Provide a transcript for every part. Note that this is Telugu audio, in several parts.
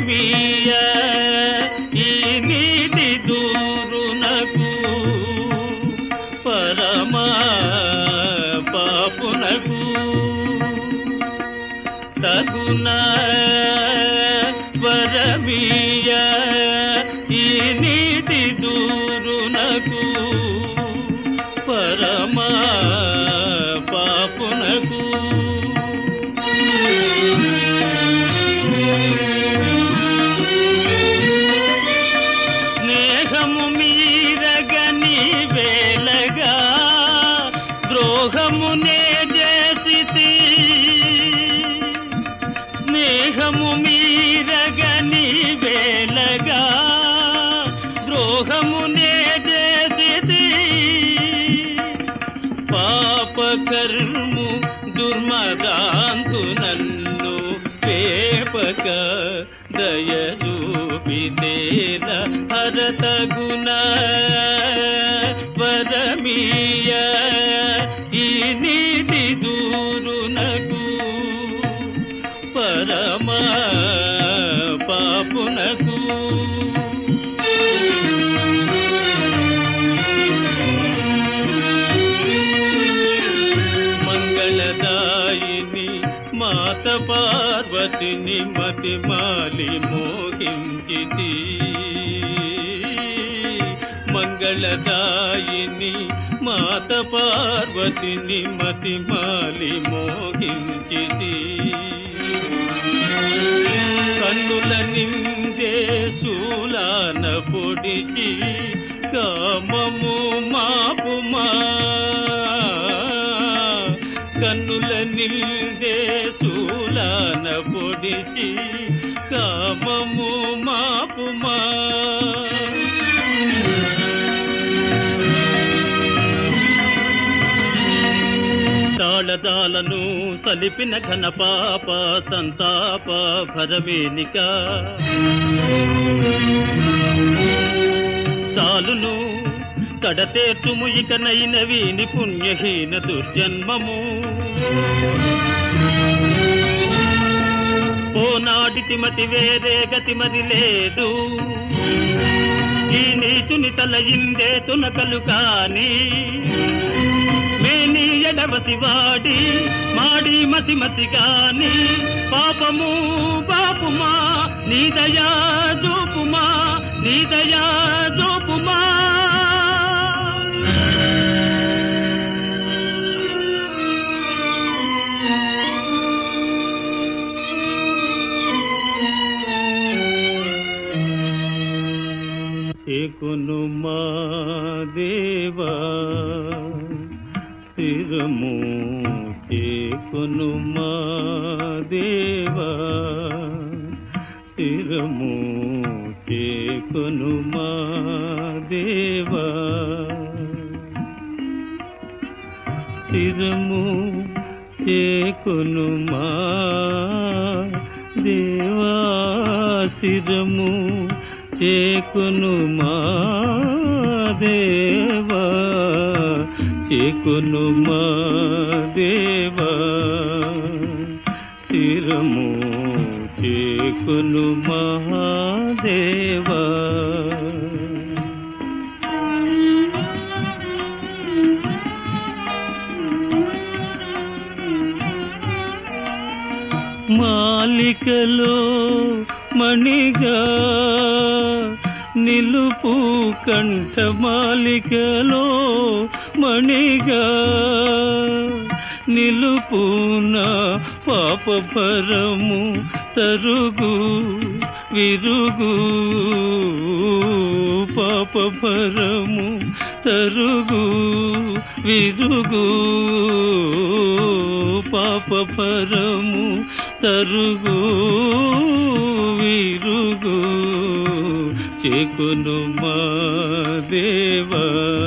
వరమీయ ఈ నీటి దూరునకు పరమా పాపునకు తగున వరమీయ ఈ నీటి దూరునకు పరమా పాపునకు స్నేహము మీరగని వేలగా ద్రోహమునే చేసి స్నేహము మీరగని వేలగా ద్రోహమునే చేసి పాపకర్ము దుర్మదాంతు నన్ను పేపక దయచూపితేన హరతగుణ వరమీయ ఈ నీటి దూరునకు పరమా పాపునకు మంగళదాయిని మాత పార్వతిని మతిమాలి మోహించితి మంగళదాయిని మాత పార్వతిని మతిమాలి మోహించితి కన్నుల నిందే శూలాన పొడిచి కామము మాపుమా కన్నుల నిందే శూలాన పొడిచి కామము మాపుమా తాళదాలను సలిపిన ఘన పాప సంతాప భరవేనిక చాలును కడతేర్చుము ఇక నైనవీని పుణ్యహీన దుర్జన్మము ఓనాటి మతి వేరే గతి మరి లేదు ఈ నీచుని తల ఇందే తునకలు కాని మేని ఎడవసి వాడి మాడి మతి మతి గాని పాపము పాపుమా నీ దయా జోపుమా నీ దయా జోపుమా చేకును మా దేవా స్థిరము చేకును మా దేవా స్థిరము చేకును మా దేవా స్థిరము చేకును మా దేవా స్థిరము చేకును మా దేవా చేకును మా దేవా స్థిరము చేకును మహాదేవా మాలికలో మణిగా నిలుపు కంఠ మాలికలో మణిగా నిలుపున పాపపరము తరుగు విరుగు పాపపరము తరుగు విరుగు పాపపరము తరుగు విరుగు చేకును మా దేవా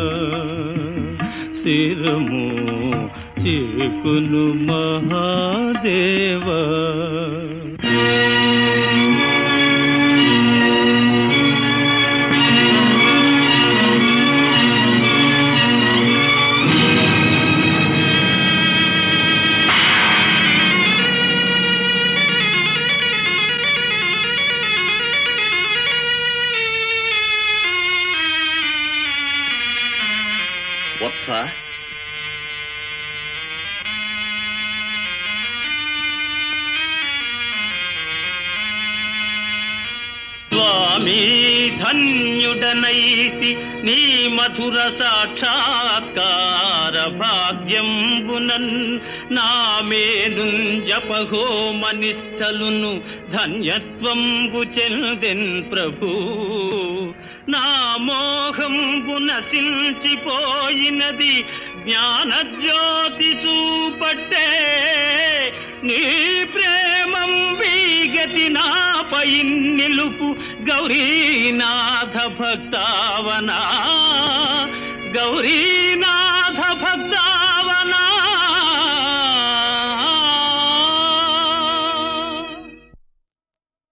శిరము చేకును మహాదేవా వత్స స్వామి ధన్యుడనైతి నీ మధుర సాక్షాత్కార భాగ్యంబునన్ నా మేను జపహోమనిష్టలును ధన్యత్వంబు చెందెన్ ప్రభు నా మోహంబు నశించిపోయినది జ్ఞానజ్యోతి చూపట్టే నీ ప్రేమం వీగతి నాపై నిలుపు గౌరీనాథ భక్తావనా గౌరీనాథ